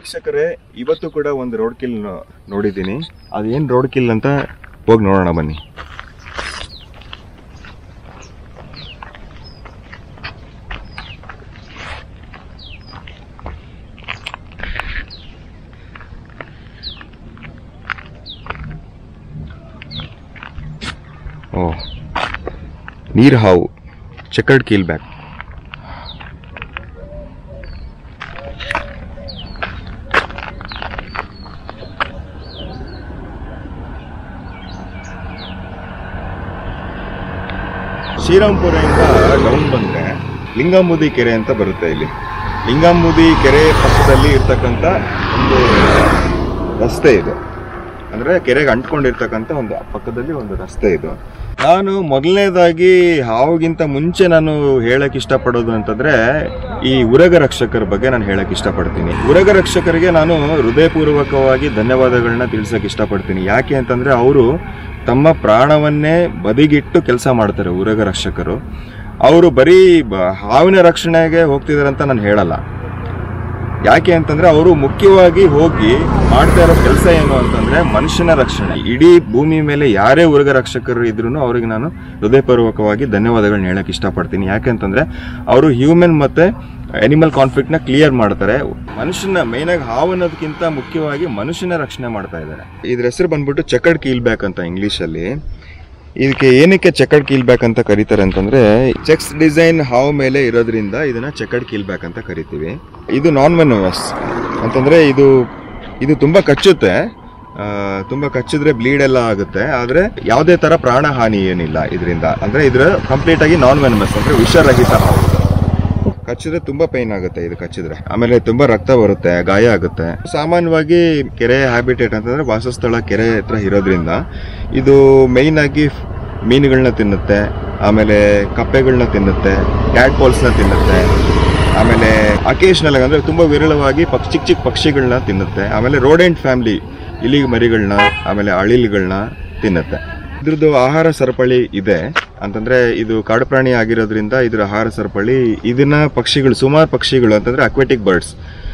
ವೀಕ್ಷಕರೇ ಇವತ್ತು ಕೂಡ ಒಂದು ರೋಡ್ ಕಿಲ್ ನೋಡಿದ್ದೀನಿ ಅದೇನು ರೋಡ್ ಕಿಲ್ ಅಂತ ಹೋಗಿ ನೋಡೋಣ ಬನ್ನಿ ಓ ನೀರು ಹಾವು ಚೆಕರ್ಡ್ ಕೀಲ್ ಬ್ಯಾಕ್ ಶ್ರೀರಾಮ್ಪುರದಿಂದ ಡೌನ್ ಬಂದ್ರೆ ಲಿಂಗಂಬುದಿ ಕೆರೆ ಅಂತ ಬರುತ್ತೆ ಇಲ್ಲಿ ಲಿಂಗಂಬುದಿ ಕೆರೆ ಪಕ್ಕದಲ್ಲಿ ಇರ್ತಕ್ಕಂಥ ಒಂದು ರಸ್ತೆ ಇದು ಅಂದ್ರೆ ಕೆರೆಗೆ ಅಂಟ್ಕೊಂಡಿರ್ತಕ್ಕಂಥ ಒಂದು ಪಕ್ಕದಲ್ಲಿ ಒಂದು ರಸ್ತೆ ಇದು ನಾನು ಮೊದಲನೇದಾಗಿ ಹಾವುಗಿಂತ ಮುಂಚೆ ನಾನು ಹೇಳಕ್ ಇಷ್ಟಪಡೋದು ಅಂತಂದ್ರೆ ಈ ಉರಗ ರಕ್ಷಕರ ಬಗ್ಗೆ ನಾನು ಹೇಳಕ್ ಇಷ್ಟಪಡ್ತೀನಿ ಉರಗ ರಕ್ಷಕರಿಗೆ ನಾನು ಹೃದಯಪೂರ್ವಕವಾಗಿ ಧನ್ಯವಾದಗಳನ್ನ ತಿಳಿಸಕ್ ಇಷ್ಟಪಡ್ತೀನಿ ಯಾಕೆ ಅಂತಂದ್ರೆ ಅವರು ತಮ್ಮ ಪ್ರಾಣವನ್ನೇ ಬದಿಗಿಟ್ಟು ಕೆಲಸ ಮಾಡ್ತಾರೆ ಉರಗ ರಕ್ಷಕರು ಅವರು ಬರೀ ಬ- ಹಾವಿನ ರಕ್ಷಣೆಗೆ ಹೋಗ್ತಿದಾರೆ ಅಂತ ನಾನು ಹೇಳಲ್ಲ ಯಾಕೆ ಅಂತಂದ್ರೆ ಅವರು ಮುಖ್ಯವಾಗಿ ಹೋಗಿ ಮಾಡ್ತಾ ಇರೋ ಕೆಲಸ ಏನು ಅಂತಂದ್ರೆ ಮನುಷ್ಯನ ರಕ್ಷಣೆ ಇಡೀ ಭೂಮಿ ಮೇಲೆ ಯಾರೇ ಉರ್ಗ ರಕ್ಷಕರು ಇದ್ರು ಅವರಿಗೆ ನಾನು ಹೃದಯಪೂರ್ವಕವಾಗಿ ಧನ್ಯವಾದಗಳನ್ನ ಹೇಳಕ್ ಇಷ್ಟಪಡ್ತೀನಿ ಯಾಕೆ ಅಂತಂದ್ರೆ ಅವರು ಹ್ಯೂಮನ್ ಮತ್ತೆ ಅನಿಮಲ್ ಕಾನ್ಫ್ಲಿಕ್ಟ್ ನ ಕ್ಲಿಯರ್ ಮಾಡ್ತಾರೆ ಮನುಷ್ಯನ ಮೇನ್ ಆಗಿ ಹಾವು ಅನ್ನೋದಕ್ಕಿಂತ ಮುಖ್ಯವಾಗಿ ಮನುಷ್ಯನ ರಕ್ಷಣೆ ಮಾಡ್ತಾ ಇದ್ದಾರೆ ಇದ್ರ ಹೆಸರು ಬಂದ್ಬಿಟ್ಟು ಚೆಕರ್ಡ್ ಕೀಲ್ ಬ್ಯಾಕ್ ಅಂತ ಇಂಗ್ಲಿಷ್ ಅಲ್ಲಿ ಇದಕ್ಕೆ ಏನಕ್ಕೆ ಚೆಕರ್ಡ್ ಕೀಲ್ ಬ್ಯಾಕ್ ಅಂತ ಕರೀತಾರೆ ಅಂತಂದ್ರೆ ಚೆಕ್ಸ್ ಡಿಸೈನ್ ಹಾವು ಮೇಲೆ ಇರೋದ್ರಿಂದ ಇದನ್ನ ಚೆಕರ್ಡ್ ಕೀಲ್ ಬ್ಯಾಕ್ ಅಂತ ಕರಿತೀವಿ ಇದು ನಾನ್ ವೆನೋವಸ್ ಅಂತಂದ್ರೆ ಇದು ಇದು ತುಂಬಾ ಕಚ್ಚುತ್ತೆ ಆ, ತುಂಬಾ ಕಚ್ಚಿದ್ರೆ ಬ್ಲೀಡ್ ಎಲ್ಲ ಆಗುತ್ತೆ ಆದ್ರೆ ಯಾವುದೇ ತರ ಪ್ರಾಣ ಹಾನಿ ಏನಿಲ್ಲ ಇದರಿಂದ ಅಂದ್ರೆ ಇದ್ರ ಕಂಪ್ಲೀಟ್ ಆಗಿ ನಾನ್ ವೆನಮಸ್ ಅಂದ್ರೆ ವಿಷರಹಿತ ಹಾವು ಇದು. ಕಚ್ಚಿದ್ರೆ ತುಂಬಾ ಪೈನ್ ಆಗುತ್ತೆ ಇದು ಕಚ್ಚಿದ್ರೆ ಆಮೇಲೆ ತುಂಬಾ ರಕ್ತ ಬರುತ್ತೆ ಗಾಯ ಆಗುತ್ತೆ ಸಾಮಾನ್ಯವಾಗಿ ಕೆರೆ ಹ್ಯಾಬಿಟೇಟ್ ಅಂತಂದ್ರೆ ವಾಸಸ್ಥಳ ಕೆರೆ ಹತ್ರ ಇರೋದ್ರಿಂದ ಇದು ಮೈನ್ ಆಗಿ ಮೀನುಗಳನ್ನ ತಿನ್ನುತ್ತೆ ಆಮೇಲೆ ಕಪ್ಪೆಗಳನ್ನ ತಿನ್ನುತ್ತೆ ಕ್ಯಾಟ್ ನ ತಿನ್ನುತ್ತೆ ಆಮೇಲೆ ಅಕೇಶನಲ್ ಅಂದ್ರೆ ತುಂಬಾ ವಿರಳವಾಗಿ ಪಕ್ಷಿ ಚಿಕ್ಕ ಚಿಕ್ಕ ಪಕ್ಷಿಗಳನ್ನ ತಿನ್ನುತ್ತೆ ಆಮೇಲೆ ರೋಡೆಂಟ್ ಫ್ಯಾಮಿಲಿ ಇಲಿ ಮರಿಗಳನ್ನ ಆಮೇಲೆ ಅಳಿಲ್ಗಳನ್ನ ತಿನ್ನುತ್ತೆ ಇದ್ರದ್ದು ಆಹಾರ ಸರಪಳಿ ಇದೆ ಅಂತಂದ್ರೆ ಇದು ಕಾಡು ಪ್ರಾಣಿ ಆಗಿರೋದ್ರಿಂದ ಇದ್ರ ಆಹಾರ ಸರಪಳಿ ಇದನ್ನ ಪಕ್ಷಿಗಳು ಸುಮಾರು ಪಕ್ಷಿಗಳು ಅಂತಂದ್ರೆ ಅಕ್ವೆಟಿಕ್ ಬರ್ಡ್ಸ್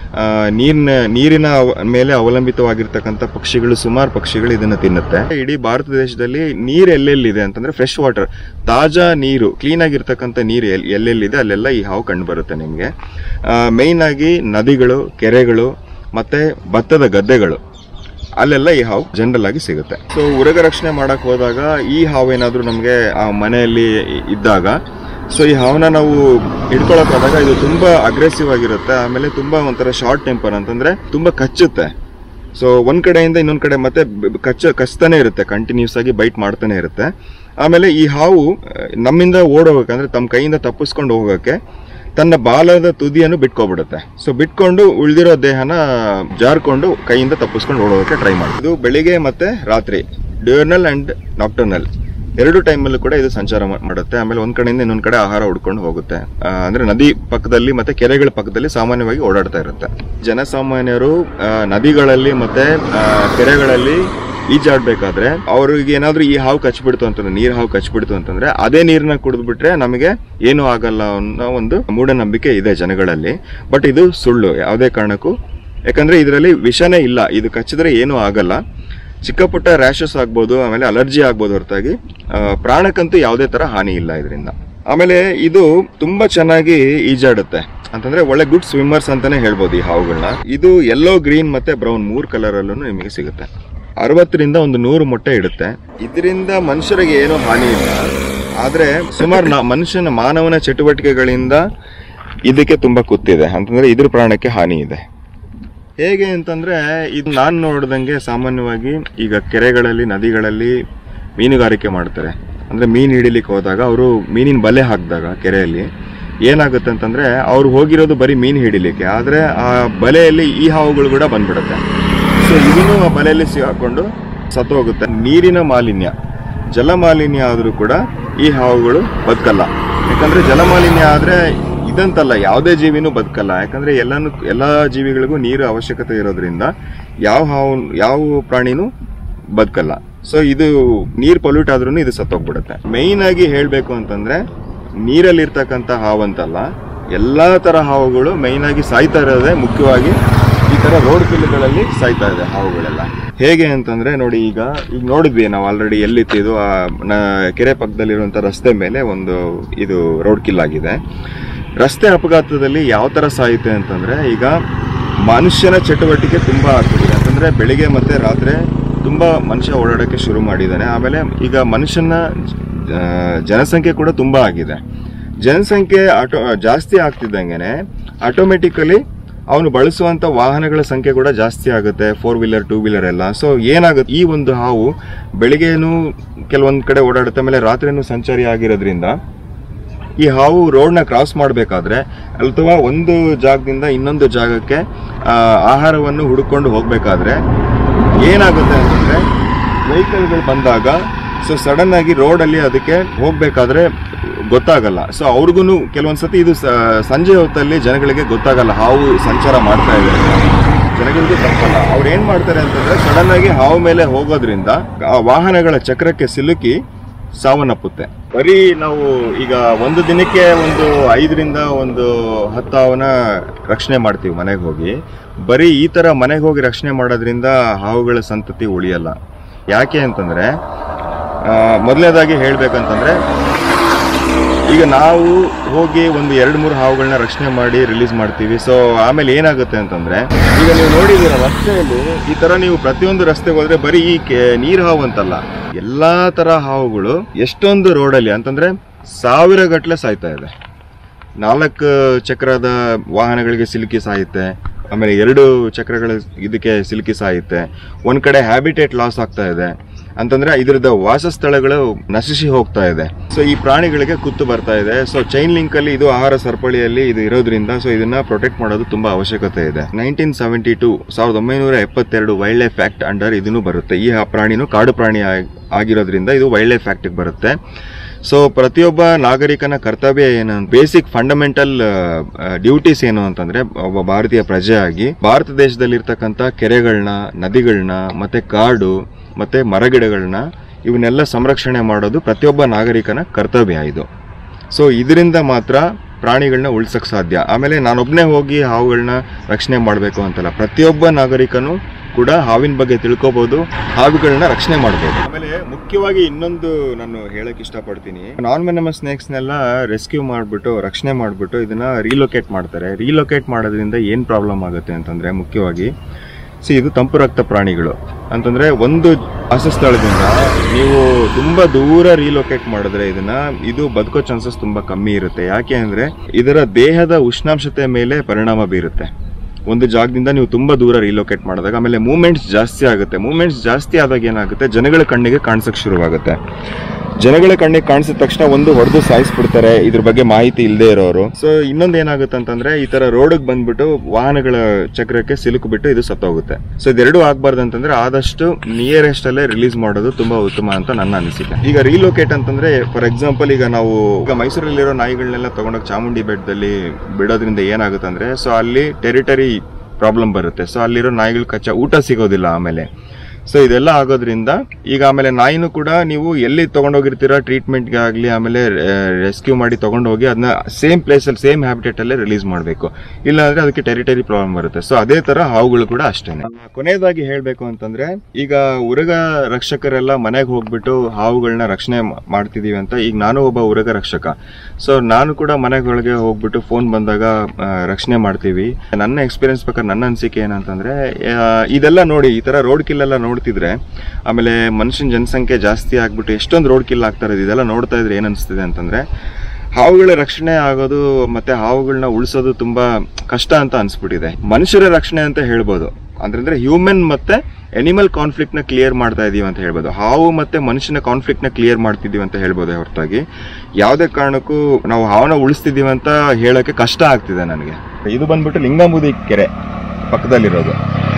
ನೀರಿನ ನೀರಿನ ಅವ- ಮೇಲೆ ಅವಲಂಬಿತವಾಗಿರ್ತಕ್ಕಂಥ ಪಕ್ಷಿಗಳು ಸುಮಾರು ಪಕ್ಷಿಗಳು ಇದನ್ನ ತಿನ್ನುತ್ತೆ ಇಡೀ ಭಾರತ ದೇಶದಲ್ಲಿ ನೀರು ಎಲ್ಲೆಲ್ಲಿದೆ ಅಂತಂದ್ರೆ ಫ್ರೆಶ್ ವಾಟರ್ ತಾಜಾ ನೀರು ಕ್ಲೀನ್ ಆಗಿರ್ತಕ್ಕಂಥ ನೀರು ಎಲ್- ಎಲ್ಲೆಲ್ಲಿದೆ ಅಲ್ಲೆಲ್ಲ ಈ ಹಾವು ಕಂಡು ಬರುತ್ತೆ ನಿಮಗೆ ಮೇಯ್ನ್ ಆಗಿ ನದಿಗಳು ಕೆರೆಗಳು ಮತ್ತೆ ಭತ್ತದ ಗದ್ದೆಗಳು ಅಲ್ಲೆಲ್ಲ ಈ ಹಾವು ಜನರಲ್ ಆಗಿ ಸಿಗುತ್ತೆ ಸೊ ಉರಗ ರಕ್ಷಣೆ ಮಾಡಕ್ ಹೋದಾಗ ಈ ಹಾವು ಏನಾದ್ರೂ ನಮಗೆ ಆ ಮನೆಯಲ್ಲಿ ಇದ್ದಾಗ ಸೊ ಈ ಹಾವನ್ನ ನಾವು ಹಿಡ್ಕೊಳಕ್ ಹೋದಾಗ ಇದು ತುಂಬಾ ಅಗ್ರೆಸಿವ್ ಆಗಿರುತ್ತೆ ಆಮೇಲೆ ತುಂಬಾ ಒಂಥರ ಶಾರ್ಟ್ ಟೆಂಪರ್ ಅಂತಂದ್ರೆ ತುಂಬಾ ಕಚ್ಚುತ್ತೆ ಸೊ ಒಂದ್ ಕಡೆಯಿಂದ ಇನ್ನೊಂದ್ ಕಡೆ ಮತ್ತೆ ಬ- ಬ- ಕಚ್ಚ ಕಚ್ತಾನೆ ಇರುತ್ತೆ ಕಂಟಿನ್ಯೂಸ್ ಆಗಿ ಬೈಟ್ ಮಾಡ್ತಾನೆ ಇರುತ್ತೆ ಆಮೇಲೆ ಈ ಹಾವು ಆ, ನಮ್ಮಿಂದ ಓಡೋಗಕ್ಕೆ ತಮ್ಮ ಕೈಯಿಂದ ತಪ್ಪಿಸ್ಕೊಂಡು ಹೋಗಕ್ಕೆ ತನ್ನ ಬಾಲದ ತುದಿಯನ್ನು ಬಿಟ್ಕೊಬಿಡುತ್ತೆ ಸೊ ಬಿಟ್ಕೊಂಡು ಉಳಿದಿರೋ ದೇಹನ ಜಾರ್ಕೊಂಡು ಕೈಯಿಂದ ತಪ್ಪಿಸ್ಕೊಂಡು ಓಡೋಗಕ್ಕೆ ಟ್ರೈ ಮಾಡಿ ಇದು ಬೆಳಿಗ್ಗೆ ಮತ್ತೆ ರಾತ್ರಿ ಡ್ಯೂರ್ನಲ್ ಅಂಡ್ ನಾಕ್ಟರ್ನಲ್ ಎರಡು ಟೈಮಲ್ಲೂ ಕೂಡ ಇದು ಸಂಚಾರ ಮಾ- ಮಾಡುತ್ತೆ ಆಮೇಲೆ ಒಂದ್ ಕಡೆಯಿಂದ ಇನ್ನೊಂದ್ ಕಡೆ ಆಹಾರ ಹುಡ್ಕೊಂಡು ಹೋಗುತ್ತೆ ಆ, ಅಂದ್ರೆ ನದಿ ಪಕ್ಕದಲ್ಲಿ ಮತ್ತೆ ಕೆರೆಗಳ ಪಕ್ಕದಲ್ಲಿ ಸಾಮಾನ್ಯವಾಗಿ ಓಡಾಡ್ತಾ ಇರುತ್ತೆ ಜನಸಾಮಾನ್ಯರು ಆ, ನದಿಗಳಲ್ಲಿ ಮತ್ತೆ ಆ, ಕೆರೆಗಳಲ್ಲಿ ಈಜಾಡ್ಬೇಕಾದ್ರೆ ಅವ್ರಿಗೆ ಏನಾದ್ರೂ ಈ ಹಾವು ಕಚ್ಬಿಡ್ತು ಅಂತಂದ್ರೆ ನೀರ್ ಹಾವು ಕಚ್ಬಿಡ್ತು ಅಂತಂದ್ರೆ ಅದೇ ನೀರ್ನ ಕುಡಿದ್ಬಿಟ್ರೆ ನಮಗೆ ಏನು ಆಗಲ್ಲ ಅನ್ನೋ ಒಂದು ಮೂಢನಂಬಿಕೆ ಇದೆ ಜನಗಳಲ್ಲಿ ಬಟ್ ಇದು ಸುಳ್ಳು ಯಾವುದೇ ಕಾರಣಕ್ಕೂ ಯಾಕಂದ್ರೆ ಇದರಲ್ಲಿ ವಿಷನೇ ಇಲ್ಲ ಇದು ಕಚ್ಚಿದ್ರೆ ಏನೂ ಆಗಲ್ಲ ಚಿಕ್ಕ ಪುಟ್ಟ ರ್ಯಾಷಸ್ ಆಗ್ಬೋದು ಆಮೇಲೆ ಅಲರ್ಜಿ ಆಗ್ಬೋದು ಹೊರತಾಗಿ ಆ, ಪ್ರಾಣಕ್ಕಂತೂ ಯಾವುದೇ ತರ ಹಾನಿ ಇಲ್ಲ ಇದರಿಂದ ಆಮೇಲೆ ಇದು ತುಂಬಾ ಚೆನ್ನಾಗಿ ಈಜಾಡುತ್ತೆ ಅಂತಂದ್ರೆ ಒಳ್ಳೆ ಗುಡ್ ಸ್ವಿಮ್ಮರ್ಸ್ ಅಂತಾನೆ ಹೇಳ್ಬೋದು ಈ ಹಾವುಗಳನ್ನ ಇದು ಯೆಲ್ಲೋ ಗ್ರೀನ್ ಮತ್ತೆ ಬ್ರೌನ್ ಮೂರ್ ಕಲರ್ ಅಲ್ಲೂ ನಿಮಗೆ ಸಿಗುತ್ತೆ ಅರವತ್ತರಿಂದ ಒಂದು ನೂರು ಮೊಟ್ಟೆ ಇಡುತ್ತೆ ಇದರಿಂದ ಮನುಷ್ಯರಿಗೆ ಏನೂ ಹಾನಿ ಇಲ್ಲ ಆದ್ರೆ ಸುಮಾರು ನಾ- ಮನುಷ್ಯನ ಮಾನವನ ಚಟುವಟಿಕೆಗಳಿಂದ ಇದಕ್ಕೆ ತುಂಬಾ ಕುತ್ತಿದೆ ಅಂತಂದ್ರೆ ಇದ್ರ ಪ್ರಾಣಕ್ಕೆ ಹಾನಿ ಇದೆ ಹೇಗೆ ಅಂತಂದ್ರೆ ಇದು ನಾನು ನೋಡ್ದಂಗೆ ಸಾಮಾನ್ಯವಾಗಿ ಈಗ ಕೆರೆಗಳಲ್ಲಿ ನದಿಗಳಲ್ಲಿ ಮೀನುಗಾರಿಕೆ ಮಾಡ್ತಾರೆ ಅಂದ್ರೆ ಮೀನು ಹಿಡಿಲಿಕ್ಕೆ ಹೋದಾಗ ಅವರು ಮೀನಿನ ಬಲೆ ಹಾಕಿದಾಗ ಕೆರೆಯಲ್ಲಿ ಏನಾಗುತ್ತೆ ಅಂತಂದ್ರೆ ಅವ್ರು ಹೋಗಿರೋದು ಬರೀ ಮೀನು ಹಿಡಿಲಿಕ್ಕೆ ಆದ್ರೆ ಆ ಬಲೆಯಲ್ಲಿ ಈ ಹಾವುಗಳು ಕೂಡ ಬಂದ್ಬಿಡುತ್ತೆ ಸೊ ಇದನ್ನು ಆ ಬಲೆಯಲ್ಲಿ ಸಿಗಾಕೊಂಡು ಸತ್ತೋಗುತ್ತೆ ನೀರಿನ ಮಾಲಿನ್ಯ ಜಲ ಮಾಲಿನ್ಯ ಆದರೂ ಕೂಡ ಈ ಹಾವುಗಳು ಬದುಕಲ್ಲ ಯಾಕಂದ್ರೆ ಜಲ ಮಾಲಿನ್ಯ ಆದ್ರೆ ಇದಂತಲ್ಲ ಯಾವುದೇ ಜೀವಿನೂ ಬದುಕಲ್ಲ ಯಾಕಂದ್ರೆ ಎಲ್ಲಾನು ಎಲ್ಲಾ ಜೀವಿಗಳಿಗೂ ನೀರು ಅವಶ್ಯಕತೆ ಇರೋದ್ರಿಂದ ಯಾವ ಹಾವು ಯಾವ ಪ್ರಾಣಿನೂ ಬದುಕಲ್ಲ ಸೊ ಇದು ನೀರ್ ಪೊಲ್ಯೂಟ್ ಆದ್ರೂ ಇದು ಸತ್ತೋಗ್ಬಿಡುತ್ತೆ ಮೈನ್ ಆಗಿ ಹೇಳ್ಬೇಕು ಅಂತಂದ್ರೆ ನೀರಲ್ಲಿರ್ತಕ್ಕಂಥ ಹಾವಂತಲ್ಲ ಎಲ್ಲಾ ತರ ಹಾವುಗಳು ಮೈನ್ ಆಗಿ ಸಾಯ್ತಾ ಇರೋದೇ ಮುಖ್ಯವಾಗಿ ಈ ತರ ರೋಡ್ ಕಿಲ್ಲುಗಳಲ್ಲಿ ಸಾಯ್ತಾ ಇದೆ ಹಾವುಗಳೆಲ್ಲ ಹೇಗೆ ಅಂತಂದ್ರೆ ನೋಡಿ ಈಗ ಈಗ ನೋಡಿದ್ವಿ ನಾವು ಆಲ್ರೆಡಿ ಎಲ್ಲಿತ್ತು ಇದು ಆ ನ- ಕೆರೆ ಪಕ್ಕದಲ್ಲಿರುವಂತ ರಸ್ತೆ ಮೇಲೆ ಒಂದು ಇದು ರೋಡ್ ಕಿಲ್ ಆಗಿದೆ ರಸ್ತೆ ಅಪಘಾತದಲ್ಲಿ ಯಾವ ತರ ಸಾಯುತ್ತೆ ಅಂತಂದ್ರೆ ಈಗ ಮನುಷ್ಯನ ಚಟುವಟಿಕೆ ತುಂಬಾ ಆಗ್ತಿದೆ ಅಂತಂದ್ರೆ ಬೆಳಿಗ್ಗೆ ಮತ್ತೆ ರಾತ್ರಿ ತುಂಬಾ ಮನುಷ್ಯ ಓಡಾಡಕ್ಕೆ ಶುರು ಮಾಡಿದ್ದಾನೆ ಆಮೇಲೆ ಈಗ ಮನುಷ್ಯನ ಆ, ಜನಸಂಖ್ಯೆ ಕೂಡ ತುಂಬಾ ಆಗಿದೆ ಜನಸಂಖ್ಯೆ ಆಟೋ ಜಾಸ್ತಿ ಆಗ್ತಿದ್ದಂಗೆನೆ ಆಟೋಮೆಟಿಕಲಿ ಅವನು ಬಳಸುವಂತ ವಾಹನಗಳ ಸಂಖ್ಯೆ ಕೂಡ ಜಾಸ್ತಿ ಆಗುತ್ತೆ ಫೋರ್ ವೀಲರ್ ಟೂ ವೀಲರ್ ಎಲ್ಲ ಸೊ ಏನಾಗುತ್ತೆ ಈ ಒಂದು ಹಾವು ಬೆಳಿಗ್ಗೆನೂ ಕೆಲವೊಂದ್ ಕಡೆ ಓಡಾಡುತ್ತೆ ಆಮೇಲೆ ರಾತ್ರಿನೂ ಸಂಚಾರಿ ಆಗಿರೋದ್ರಿಂದ ಈ ಹಾವು ರೋಡ್ನ ಕ್ರಾಸ್ ಮಾಡಬೇಕಾದ್ರೆ ಅಥವಾ ಒಂದು ಜಾಗದಿಂದ ಇನ್ನೊಂದು ಜಾಗಕ್ಕೆ ಆ, ಆಹಾರವನ್ನು ಹುಡುಕೊಂಡು ಹೋಗಬೇಕಾದ್ರೆ ಏನಾಗುತ್ತೆ ಅಂತಂದ್ರೆ ವೆಹಿಕಲ್ಗಳು ಬಂದಾಗ ಸೊ ಸಡನ್ ಆಗಿ ರೋಡಲ್ಲಿ ಅದಕ್ಕೆ ಹೋಗ್ಬೇಕಾದ್ರೆ ಗೊತ್ತಾಗಲ್ಲ ಸೊ ಅವ್ರಿಗೂ ಕೆಲವೊಂದ್ಸತಿ ಇದು ಸ- ಸಂಜೆ ಹೊತ್ತಲ್ಲಿ ಜನಗಳಿಗೆ ಗೊತ್ತಾಗಲ್ಲ ಹಾವು ಸಂಚಾರ ಮಾಡ್ತಾ ಇದೆ ಅಂತ. ಜನಗಳಿಗೆ ತಪ್ಪಲ್ಲ ಅವ್ರು ಏನ್ ಮಾಡ್ತಾರೆ ಅಂತಂದ್ರೆ ಸಡನ್ ಆಗಿ ಹಾವು ಮೇಲೆ ಹೋಗೋದ್ರಿಂದ ಆ ವಾಹನಗಳ ಚಕ್ರಕ್ಕೆ ಸಿಲುಕಿ ಸಾವನ್ನಪ್ಪುತ್ತೆ ಬರೀ ನಾವು ಈಗ ಒಂದು ದಿನಕ್ಕೆ ಒಂದು ಐದರಿಂದ ಒಂದು ಹತ್ತು ಹಾವನ್ನ ರಕ್ಷಣೆ ಮಾಡ್ತೀವಿ ಮನೆಗೆ ಹೋಗಿ ಬರೀ ಈ ತರ ಮನೆಗೆ ಹೋಗಿ ರಕ್ಷಣೆ ಮಾಡೋದ್ರಿಂದ ಹಾವುಗಳ ಸಂತತಿ ಉಳಿಯಲ್ಲ ಯಾಕೆ ಅಂತಂದ್ರೆ ಆ, ಮೊದಲನೇದಾಗಿ ಹೇಳ್ಬೇಕಂತಂದ್ರೆ ಈಗ ನಾವು ಹೋಗಿ ಒಂದು ಎರಡು ಮೂರು ಹಾವುಗಳನ್ನ ರಕ್ಷಣೆ ಮಾಡಿ ರಿಲೀಸ್ ಮಾಡ್ತೀವಿ ಸೊ ಆಮೇಲೆ ಏನಾಗುತ್ತೆ ಅಂತಂದ್ರೆ ಈಗ ನೀವು ನೋಡಿದೀರ ರಸ್ತೆಯಲ್ಲಿ ಈ ತರ ನೀವು ಪ್ರತಿಯೊಂದು ರಸ್ತೆಗೆ ಹೋದ್ರೆ ಬರೀ ಈ ಕೆ- ನೀರ್ ಹಾವು ಅಂತಲ್ಲ ಎಲ್ಲಾ ತರ ಹಾವುಗಳು ಎಷ್ಟೊಂದು ರೋಡಲ್ಲಿ ಅಂತಂದ್ರೆ ಸಾವಿರ ಗಟ್ಟಲೆ ಸಾಯ್ತಾ ಇದೆ ನಾಲ್ಕು ಚಕ್ರದ ವಾಹನಗಳಿಗೆ ಸಿಲುಕಿ ಸಾಯುತ್ತೆ ಆಮೇಲೆ ಎರಡು ಚಕ್ರಗಳ ಇದಕ್ಕೆ ಸಿಲುಕಿ ಸಾಯುತ್ತೆ ಒಂದ್ ಕಡೆ ಹ್ಯಾಬಿಟೇಟ್ ಲಾಸ್ ಆಗ್ತಾ ಇದೆ ಅಂತಂದ್ರೆ ಇದ್ರದ್ದು ವಾಸಸ್ಥಳಗಳು ನಶಿಸಿ ಹೋಗ್ತಾ ಇದೆ ಸೊ ಈ ಪ್ರಾಣಿಗಳಿಗೆ ಕುತ್ತು ಬರ್ತಾ ಇದೆ ಸೊ ಚೈನ್ ಲಿಂಕ್ ಅಲ್ಲಿ ಇದು ಆಹಾರ ಸರಪಳಿಯಲ್ಲಿ ಇದು ಇರೋದ್ರಿಂದ ಸೊ ಇದನ್ನ ಪ್ರೊಟೆಕ್ಟ್ ಮಾಡೋದು ತುಂಬಾ ಅವಶ್ಯಕತೆ ಇದೆ ನೈನ್ಟೀನ್ ಸೆವೆಂಟಿ ಟೂ ಸಾವಿರದ ಒಂಬೈನೂರ ಎಪ್ಪತ್ತೆರಡು ವೈಲ್ಡ್ ಲೈಫ್ ಆಕ್ಟ್ ಅಂಡರ್ ಇದನ್ನು ಬರುತ್ತೆ ಈ ಪ್ರಾಣಿನೂ ಕಾಡು ಪ್ರಾಣಿ ಆಗ್- ಆಗಿರೋದ್ರಿಂದ ಇದು ವೈಲ್ಡ್ ಲೈಫ್ ಆಕ್ಟ್ ಬರುತ್ತೆ ಸೊ ಪ್ರತಿಯೊಬ್ಬ ನಾಗರಿಕನ ಕರ್ತವ್ಯ ಏನು ಬೇಸಿಕ್ ಫಂಡಮೆಂಟಲ್ ಡ್ಯೂಟೀಸ್ ಏನು ಅಂತಂದ್ರೆ ಒಬ್ಬ ಭಾರತೀಯ ಪ್ರಜೆಯಾಗಿ ಭಾರತ ದೇಶದಲ್ಲಿರ್ತಕ್ಕಂಥ ಕೆರೆಗಳನ್ನ ನದಿಗಳನ್ನ ಮತ್ತೆ ಕಾಡು ಮತ್ತೆ ಮರಗಿಡಗಳನ್ನ ಇವನ್ನೆಲ್ಲ ಸಂರಕ್ಷಣೆ ಮಾಡೋದು ಪ್ರತಿಯೊಬ್ಬ ನಾಗರಿಕನ ಕರ್ತವ್ಯ ಇದು ಸೊ ಇದರಿಂದ ಮಾತ್ರ ಪ್ರಾಣಿಗಳನ್ನ ಉಳ್ಸಕ್ ಸಾಧ್ಯ ಆಮೇಲೆ ನಾನೊಬ್ನೇ ಹೋಗಿ ಹಾವುಗಳನ್ನ ರಕ್ಷಣೆ ಮಾಡಬೇಕು ಅಂತಲ್ಲ ಪ್ರತಿಯೊಬ್ಬ ನಾಗರಿಕನು ಕೂಡ ಹಾವಿನ ಬಗ್ಗೆ ತಿಳ್ಕೊಬಹುದು ಹಾವುಗಳನ್ನ ರಕ್ಷಣೆ ಮಾಡಬಹುದು ಆಮೇಲೆ ಮುಖ್ಯವಾಗಿ ಇನ್ನೊಂದು ನಾನು ಹೇಳಕ್ ಇಷ್ಟಪಡ್ತೀನಿ ನಾನ್ ವೆನಮಸ್ ಸ್ನೇಕ್ಸ್ನೆಲ್ಲ ರೆಸ್ಕ್ಯೂ ಮಾಡಿಬಿಟ್ಟು ರಕ್ಷಣೆ ಮಾಡಿಬಿಟ್ಟು ಇದನ್ನ ರೀಲೊಕೇಟ್ ಮಾಡ್ತಾರೆ ರೀಲೊಕೇಟ್ ಮಾಡೋದ್ರಿಂದ ಏನ್ ಪ್ರಾಬ್ಲಮ್ ಆಗುತ್ತೆ ಅಂತಂದ್ರೆ ಮುಖ್ಯವಾಗಿ ಸಿ ಇದು ತಂಪು ರಕ್ತ ಪ್ರಾಣಿಗಳು ಅಂತಂದ್ರೆ ಒಂದು ವಾಸಸ್ಥಳದಿಂದ ನೀವು ತುಂಬಾ ದೂರ ರೀಲೊಕೇಟ್ ಮಾಡಿದ್ರೆ ಇದನ್ನ ಇದು ಬದುಕೋ ಚಾನ್ಸಸ್ ತುಂಬಾ ಕಮ್ಮಿ ಇರುತ್ತೆ ಯಾಕೆ ಅಂದ್ರೆ ಇದರ ದೇಹದ ಉಷ್ಣಾಂಶತೆ ಮೇಲೆ ಪರಿಣಾಮ ಬೀರುತ್ತೆ ಒಂದು ಜಾಗದಿಂದ ನೀವು ತುಂಬಾ ದೂರ ರೀಲೊಕೇಟ್ ಮಾಡಿದಾಗ ಆಮೇಲೆ ಮೂವ್ಮೆಂಟ್ಸ್ ಜಾಸ್ತಿ ಆಗುತ್ತೆ ಮೂವ್ಮೆಂಟ್ಸ್ ಜಾಸ್ತಿ ಆದಾಗ ಏನಾಗುತ್ತೆ ಜನಗಳ ಕಣ್ಣಿಗೆ ಕಾಣಿಸಕ್ ಶುರುವಾಗುತ್ತೆ ಜನಗಳ ಕಣ್ಣಿಗೆ ಕಾಣಿಸಿದ ತಕ್ಷಣ ಒಂದು ಹೊಡೆದು ಸಾಯಿಸ್ಬಿಡ್ತಾರೆ ಇದ್ರ ಬಗ್ಗೆ ಮಾಹಿತಿ ಇಲ್ಲದೆ ಇರೋರು ಸೊ ಇನ್ನೊಂದು ಏನಾಗುತ್ತೆ ಅಂತಂದ್ರೆ ಈ ತರ ರೋಡ್ಗೆ ಬಂದ್ಬಿಟ್ಟು ವಾಹನಗಳ ಚಕ್ರಕ್ಕೆ ಸಿಲುಕು ಇದು ಸತ್ತೋಗುತ್ತೆ ಸೊ ಇದೆರಡು ಆಗ್ಬಾರ್ದು ಅಂತಂದ್ರೆ ಆದಷ್ಟು ನಿಯರೆಸ್ಟ್ ಅಲ್ಲೇ ರಿಲೀಸ್ ಮಾಡೋದು ತುಂಬಾ ಉತ್ತಮ ಅಂತ ನನ್ನ ಅನಿಸಿಕೆ ಈಗ ರೀಲೊಕೇಟ್ ಅಂತಂದ್ರೆ ಫಾರ್ ಎಕ್ಸಾಂಪಲ್ ಈಗ ನಾವು ಈಗ ಮೈಸೂರಲ್ಲಿರೋ ನಾಯಿಗಳನ್ನೆಲ್ಲ ತಗೊಂಡೋಗಿ ಚಾಮುಂಡಿ ಬೆಟ್ಟದಲ್ಲಿ ಬಿಡೋದ್ರಿಂದ ಏನಾಗುತ್ತೆ ಅಂದ್ರೆ ಸೊ ಅಲ್ಲಿ ಟೆರಿಟರಿ ಪ್ರಾಬ್ಲಮ್ ಬರುತ್ತೆ ಸೊ ಅಲ್ಲಿರೋ ನಾಯಿಗಳು ಕಚ್ಚಾ ಊಟ ಸಿಗೋದಿಲ್ಲ ಆಮೇಲೆ ಸೊ ಇದೆಲ್ಲ ಆಗೋದ್ರಿಂದ ಈಗ ಆಮೇಲೆ ನಾಯಿನೂ ಕೂಡ ನೀವು ಎಲ್ಲಿ ತಗೊಂಡೋಗಿರ್ತೀರಾ ಟ್ರೀಟ್ಮೆಂಟ್ಗೆ ಆಗಲಿ ಆಮೇಲೆ ರೆಸ್ಕ್ಯೂ ಮಾಡಿ ತಗೊಂಡೋಗಿ ಅದನ್ನ ಸೇಮ್ ಪ್ಲೇಸಲ್ಲಿ ಸೇಮ್ ಹ್ಯಾಬಿಟೇಟ್ ಅಲ್ಲೇ ರಿಲೀಸ್ ಮಾಡಬೇಕು ಇಲ್ಲ ಅಂದ್ರೆ ಅದಕ್ಕೆ ಟೆರಿಟರಿ ಪ್ರಾಬ್ಲಮ್ ಬರುತ್ತೆ ಸೊ ಅದೇ ತರ ಹಾವುಗಳು ಕೂಡ ಅಷ್ಟೇನೆ ಕೊನೆಯದಾಗಿ ಹೇಳಬೇಕು ಅಂತಂದ್ರೆ ಈಗ ಉರಗ ರಕ್ಷಕರೆಲ್ಲ ಮನೆಗೆ ಹೋಗ್ಬಿಟ್ಟು ಹಾವುಗಳನ್ನ ರಕ್ಷಣೆ ಮಾ- ಮಾಡ್ತಿದೀವಿ ಅಂತ ಈಗ ನಾನು ಒಬ್ಬ ಉರಗ ರಕ್ಷಕ ಸೊ ನಾನು ಕೂಡ ಮನೆಗಳಿಗೆ ಹೋಗ್ಬಿಟ್ಟು ಫೋನ್ ಬಂದಾಗ ಆ, ರಕ್ಷಣೆ ಮಾಡ್ತೀವಿ ನನ್ನ ಎಕ್ಸ್ಪೀರಿಯನ್ಸ್ ಪ್ರಕಾರ ನನ್ನ ಅನಿಸಿಕೆ ಏನಂತಂದ್ರೆ ಆ, ಇದೆಲ್ಲ ನೋಡಿ ಈ ತರ ರೋಡ್ ಕಿಲ್ ಎಲ್ಲ ನೋಡ್ತಿದ್ರೆ ಆಮೇಲೆ ಮನುಷ್ಯನ ಜನಸಂಖ್ಯೆ ಜಾಸ್ತಿ ಆಗ್ಬಿಟ್ಟು ಎಷ್ಟೊಂದು ರೋಡ್ ಕಿಲ್ ಆಗ್ತಾ ಇರೋದು ಇದೆಲ್ಲ ನೋಡ್ತಾ ಇದ್ರೆ ಏನ್ ಅನಿಸ್ತಿದೆ ಅಂತಂದ್ರೆ ಹಾವುಗಳ ರಕ್ಷಣೆ ಆಗೋದು ಮತ್ತೆ ಹಾವುಗಳನ್ನ ಉಳಿಸೋದು ತುಂಬಾ ಕಷ್ಟ ಅಂತ ಅನ್ಸ್ಬಿಟ್ಟಿದೆ ಮನುಷ್ಯರ ರಕ್ಷಣೆ ಅಂತ ಹೇಳ್ಬೋದು ಅಂದ್ರೆ ಹ್ಯೂಮನ್ ಮತ್ತೆ ಎನಿಮಲ್ ಕಾನ್ಫ್ಲಿಕ್ಟ್ ನ ಕ್ಲಿಯರ್ ಮಾಡ್ತಾ ಇದೀವಿ ಅಂತ ಹೇಳ್ಬೋದು ಹಾವು ಮತ್ತೆ ಮನುಷ್ಯನ ಕಾನ್ಫ್ಲಿಕ್ಟ್ ನ ಕ್ಲಿಯರ್ ಮಾಡ್ತಿದೀವಿ ಅಂತ ಹೇಳ್ಬೋದು ಹೊರತಾಗಿ ಯಾವುದೇ ಕಾರಣಕ್ಕೂ ನಾವು ಹಾವನ್ನ ಉಳಿಸ್ತಿದೀವಿ ಅಂತ ಹೇಳಕ್ಕೆ ಕಷ್ಟ ಆಗ್ತಿದೆ ನನಗೆ ಇದು ಬಂದ್ಬಿಟ್ಟು ಲಿಂಗಂಬುದಿ ಕೆರೆ ಪಕ್ಕದಲ್ಲಿರೋದು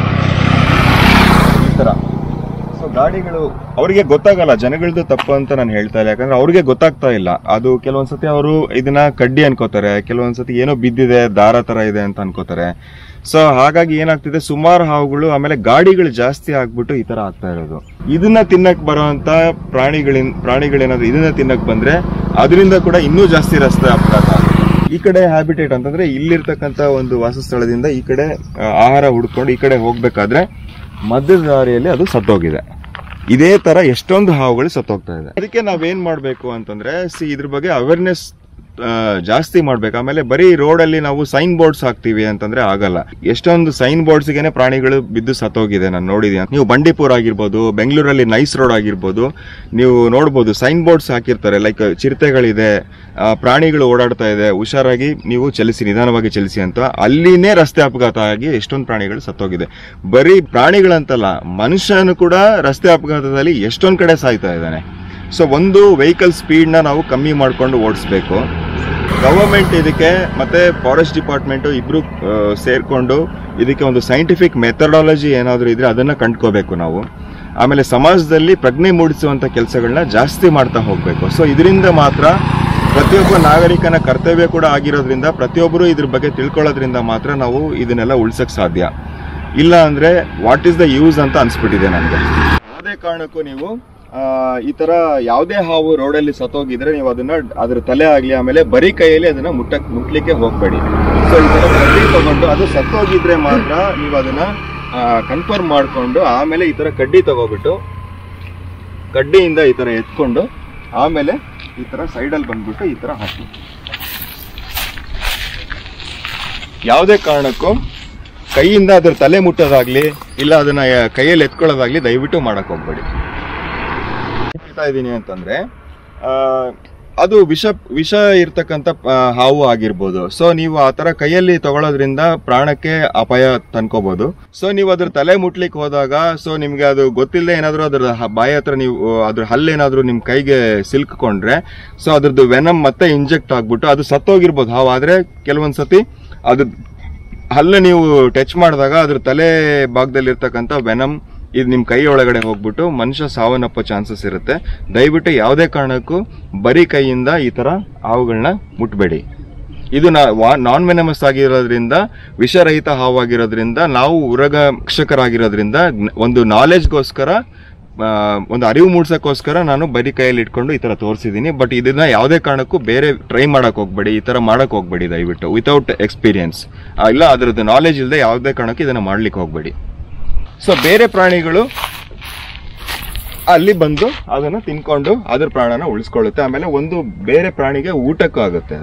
ಈ ತರ ಸೊ ಗಾಡಿಗಳು ಅವರಿಗೆ ಗೊತ್ತಾಗಲ್ಲ ಜನಗಳದ್ದು ತಪ್ಪು ಅಂತ ನಾನು ಹೇಳ್ತಾ ಇಲ್ಲ ಯಾಕಂದ್ರೆ ಅವ್ರಿಗೆ ಗೊತ್ತಾಗ್ತಾ ಇಲ್ಲ ಅದು ಕೆಲವೊಂದ್ಸತಿ ಅವರು ಇದನ್ನ ಕಡ್ಡಿ ಅನ್ಕೋತಾರೆ ಕೆಲವೊಂದ್ಸತಿ ಏನೋ ಬಿದ್ದಿದೆ ದಾರ ತರ ಇದೆ ಅಂತ ಅನ್ಕೋತಾರೆ ಸೊ ಹಾಗಾಗಿ ಏನಾಗ್ತಿದೆ ಸುಮಾರು ಹಾವುಗಳು ಆಮೇಲೆ ಗಾಡಿಗಳು ಜಾಸ್ತಿ ಆಗ್ಬಿಟ್ಟು ಈ ತರ ಆಗ್ತಾ ಇರೋದು ಇದನ್ನ ತಿನ್ನಕ್ ಬರೋಂತ ಪ್ರಾಣಿಗಳಿನ್ ಪ್ರಾಣಿಗಳೇನಾದ್ರು ಇದನ್ನ ತಿನ್ನಕ್ ಬಂದ್ರೆ ಅದರಿಂದ ಕೂಡ ಇನ್ನೂ ಜಾಸ್ತಿ ರಸ್ತೆ ಅಪಘಾತ ಆಗುತ್ತೆ. ಈ ಕಡೆ ಹ್ಯಾಬಿಟೇಟ್ ಅಂತಂದ್ರೆ ಇಲ್ಲಿರ್ತಕ್ಕಂಥ ಒಂದು ವಾಸಸ್ಥಳದಿಂದ ಈ ಕಡೆ ಆ, ಆಹಾರ ಹುಡ್ಕೊಂಡು ಈ ಕಡೆ ಹೋಗ್ಬೇಕಾದ್ರೆ ಮಧ್ಯದ ದಾರಿಯಲ್ಲಿ ಅದು ಸತ್ತೋಗಿದೆ ಇದೇ ತರ ಎಷ್ಟೊಂದು ಹಾವುಗಳು ಸತ್ತೋಗ್ತಾ ಇದೆ ಅದಕ್ಕೆ ನಾವೇನ್ ಮಾಡ್ಬೇಕು ಅಂತಂದ್ರೆ ಸಿ ಇದ್ರ ಬಗ್ಗೆ ಅವೇರ್ನೆಸ್ ಜಾಸ್ತಿ ಮಾಡ್ಬೇಕು ಆಮೇಲೆ ಬರೀ ರೋಡಲ್ಲಿ ನಾವು ಸೈನ್ ಬೋರ್ಡ್ಸ್ ಹಾಕ್ತಿವಿ ಅಂತಂದ್ರೆ ಆಗಲ್ಲ ಎಷ್ಟೊಂದು ಸೈನ್ ಬೋರ್ಡ್ಸ್ಗೆನೆ ಪ್ರಾಣಿಗಳು ಬಿದ್ದು ಸತ್ತೋಗಿದೆ ನಾನು ನೋಡಿದ್ದೀನಿ ನೀವು ಬಂಡೀಪುರ ಆಗಿರ್ಬೋದು ಬೆಂಗಳೂರಲ್ಲಿ ನೈಸ್ ರೋಡ್ ಆಗಿರ್ಬೋದು ನೀವು ನೋಡ್ಬೋದು ಸೈನ್ ಬೋರ್ಡ್ಸ್ ಹಾಕಿರ್ತಾರೆ ಲೈಕ್ ಚಿರತೆಗಳಿದೆ ಆ, ಪ್ರಾಣಿಗಳು ಓಡಾಡ್ತಾ ಇದೆ ಹುಷಾರಾಗಿ ನೀವು ಚಲಿಸಿ ನಿಧಾನವಾಗಿ ಚಲಿಸಿ ಅಂತ ಅಲ್ಲಿನೇ ರಸ್ತೆ ಅಪಘಾತ ಆಗಿ ಎಷ್ಟೊಂದು ಪ್ರಾಣಿಗಳು ಸತ್ತೋಗಿದೆ ಬರೀ ಪ್ರಾಣಿಗಳಂತಲ್ಲ ಮನುಷ್ಯನು ಕೂಡ ರಸ್ತೆ ಅಪಘಾತದಲ್ಲಿ ಎಷ್ಟೊಂದು ಕಡೆ ಸಾಯ್ತಾ ಇದ್ದಾನೆ ಸೊ ಒಂದು ವೆಹಿಕಲ್ ಸ್ಪೀಡ್ನ ನಾವು ಕಮ್ಮಿ ಮಾಡಿಕೊಂಡು ಓಡಿಸ್ಬೇಕು ಗವರ್ಮೆಂಟ್ ಇದಕ್ಕೆ ಮತ್ತೆ ಫಾರೆಸ್ಟ್ ಡಿಪಾರ್ಟ್ಮೆಂಟ್ ಇಬ್ರು ಆ, ಸೇರ್ಕೊಂಡು ಇದಕ್ಕೆ ಒಂದು ಸೈಂಟಿಫಿಕ್ ಮೆಥಡಾಲಜಿ ಏನಾದರೂ ಇದ್ರೆ ಅದನ್ನ ಕಂಡ್ಕೋಬೇಕು ನಾವು ಆಮೇಲೆ ಸಮಾಜದಲ್ಲಿ ಪ್ರಜ್ಞೆ ಮೂಡಿಸುವಂತ ಕೆಲಸಗಳನ್ನ ಜಾಸ್ತಿ ಮಾಡ್ತಾ ಹೋಗ್ಬೇಕು ಸೊ ಇದರಿಂದ ಮಾತ್ರ ಪ್ರತಿಯೊಬ್ಬ ನಾಗರಿಕನ ಕರ್ತವ್ಯ ಕೂಡ ಆಗಿರೋದ್ರಿಂದ ಪ್ರತಿಯೊಬ್ಬರು ಇದ್ರ ಬಗ್ಗೆ ತಿಳ್ಕೊಳ್ಳೋದ್ರಿಂದ ಮಾತ್ರ ನಾವು ಇದನ್ನೆಲ್ಲ ಉಳ್ಸಕ್ ಸಾಧ್ಯ ಇಲ್ಲ ಅಂದ್ರೆ ವಾಟ್ ಇಸ್ ದ ಯೂಸ್ ಅಂತ ಅನ್ಸ್ಬಿಟ್ಟಿದೆ ನನಗೆ ಯಾವುದೇ ಕಾರಣಕ್ಕೂ ನೀವು ಆ, ಈ ತರ ಯಾವುದೇ ಹಾವು ರೋಡಲ್ಲಿ ಸತ್ತೋಗಿದ್ರೆ ನೀವು ಅದನ್ನ ಅದ್ರ ತಲೆ ಆಗ್ಲಿ ಆಮೇಲೆ ಬರೀ ಕೈಯಲ್ಲಿ ಅದನ್ನ ಮುಟ್ಟಕ್ ಮುಟ್ಲಿಕ್ಕೆ ಹೋಗ್ಬೇಡಿ ಸೊ ಈ ತರ ಕಡ್ಡಿ ತಗೊಂಡು ಅದು ಸತ್ತೋಗಿದ್ರೆ ಮಾತ್ರ ನೀವು ಅದನ್ನ ಕನ್ಫರ್ಮ್ ಮಾಡ್ಕೊಂಡು ಆಮೇಲೆ ಈ ತರ ಕಡ್ಡಿ ತಗೋಬಿಟ್ಟು ಕಡ್ಡಿಯಿಂದ ಈ ತರ ಎತ್ಕೊಂಡು ಆಮೇಲೆ ಈ ತರ ಸೈಡಲ್ಲಿ ಬಂದ್ಬಿಟ್ಟು ಈ ತರ ಹಾಕಿ ಯಾವುದೇ ಕಾರಣಕ್ಕೂ ಕೈಯಿಂದ ಅದ್ರ ತಲೆ ಮುಟ್ಟೋದಾಗ್ಲಿ ಇಲ್ಲ ಅದನ್ನ ಯ- ಕೈಯಲ್ಲಿ ಎತ್ಕೊಳ್ಳೋದಾಗ್ಲಿ ದಯವಿಟ್ಟು ಮಾಡಕ್ ಹೋಗ್ಬೇಡಿ ಹೇಳ್ತಾ ಇದ್ದೀನಿ ಅಂತಂದ್ರೆ ಆ, ಅದು ವಿಷ ವಿಷ ಇರ್ತಕ್ಕಂಥ ಆ, ಹಾವು ಆಗಿರ್ಬೋದು ಸೊ ನೀವು ಆ ತರ ಕೈಯಲ್ಲಿ ತಗೊಳ್ಳೋದ್ರಿಂದ ಪ್ರಾಣಕ್ಕೆ ಅಪಾಯ ತನ್ಕೋಬಹುದು ಸೊ ನೀವು ಅದ್ರ ತಲೆ ಮುಟ್ಲಿಕ್ಕೆ ಹೋದಾಗ ಸೊ ನಿಮ್ಗೆ ಅದು ಗೊತ್ತಿಲ್ಲದೆ ಏನಾದ್ರೂ ಅದ್ರ ಹ- ಬಾಯಿ ಹತ್ರ ನೀವು ಅದ್ರ ಹಲ್ಲೇನಾದ್ರೂ ನಿಮ್ ಕೈಗೆ ಸಿಲ್ಕ್ಕೊಂಡ್ರೆ ಸೊ ಅದ್ರದ್ದು ವೆನಮ್ ಮತ್ತೆ ಇಂಜೆಕ್ಟ್ ಆಗ್ಬಿಟ್ಟು ಅದು ಸತ್ತೋಗಿರ್ಬೋದು ಹಾವು ಆದ್ರೆ ಕೆಲವೊಂದ್ ಸತಿ ಅದು ಹಲ್ಲು ನೀವು ಟಚ್ ಮಾಡಿದಾಗ ಅದ್ರ ತಲೆ ಭಾಗದಲ್ಲಿ ಇರ್ತಕ್ಕಂಥ ವೆನಮ್ ಇದು ನಿಮ್ಮ ಕೈ ಒಳಗಡೆ ಹೋಗ್ಬಿಟ್ಟು ಮನುಷ್ಯ ಸಾವನ್ನಪ್ಪೋ ಚಾನ್ಸಸ್ ಇರುತ್ತೆ ದಯವಿಟ್ಟು ಯಾವುದೇ ಕಾರಣಕ್ಕೂ ಬರೀ ಕೈಯಿಂದ ಈ ತರ ಹಾವುಗಳನ್ನ ಮುಟ್ಬೇಡಿ ಇದು ನಾನ್ ವೆನಮಸ್ ಆಗಿರೋದ್ರಿಂದ ವಿಷರಹಿತ ಹಾವಾಗಿರೋದ್ರಿಂದ ನಾವು ಉರಗಕ್ಷಕರಾಗಿರೋದ್ರಿಂದ ಜ್ಞ- ಒಂದು ನಾಲೆಜ್ಗೋಸ್ಕರ ಆ, ಒಂದು ಅರಿವು ಮೂಡ್ಸಕ್ಕೋಸ್ಕರ ನಾನು ಬರೀ ಕೈಯಲ್ಲಿ ಇಟ್ಕೊಂಡು ಈ ತರ ತೋರಿಸಿದ್ದೀನಿ ಬಟ್ ಇದನ್ನ ಯಾವುದೇ ಕಾರಣಕ್ಕೂ ಬೇರೆ ಟ್ರೈ ಮಾಡಕ್ ಹೋಗ್ಬೇಡಿ ಈ ತರ ಮಾಡಕ್ ಹೋಗ್ಬೇಡಿ ದಯವಿಟ್ಟು ವಿತೌಟ್ ಎಕ್ಸ್ಪೀರಿಯನ್ಸ್ ಇಲ್ಲ ಅದ್ರದ್ದು ನಾಲೆಜ್ ಇಲ್ಲದೆ ಯಾವುದೇ ಕಾರಣಕ್ಕೂ ಇದನ್ನ ಮಾಡ್ಲಿಕ್ಕೆ ಹೋಗ್ಬೇಡಿ ಸೊ ಬೇರೆ ಪ್ರಾಣಿಗಳು ಅಲ್ಲಿ ಬಂದು ಅದನ್ನ ತಿನ್ಕೊಂಡು ಅದ್ರ ಪ್ರಾಣನ ಉಳಿಸ್ಕೊಳ್ಳುತ್ತೆ ಆಮೇಲೆ ಒಂದು ಬೇರೆ ಪ್ರಾಣಿಗೆ ಊಟಕ್ಕೂ ಆಗುತ್ತೆ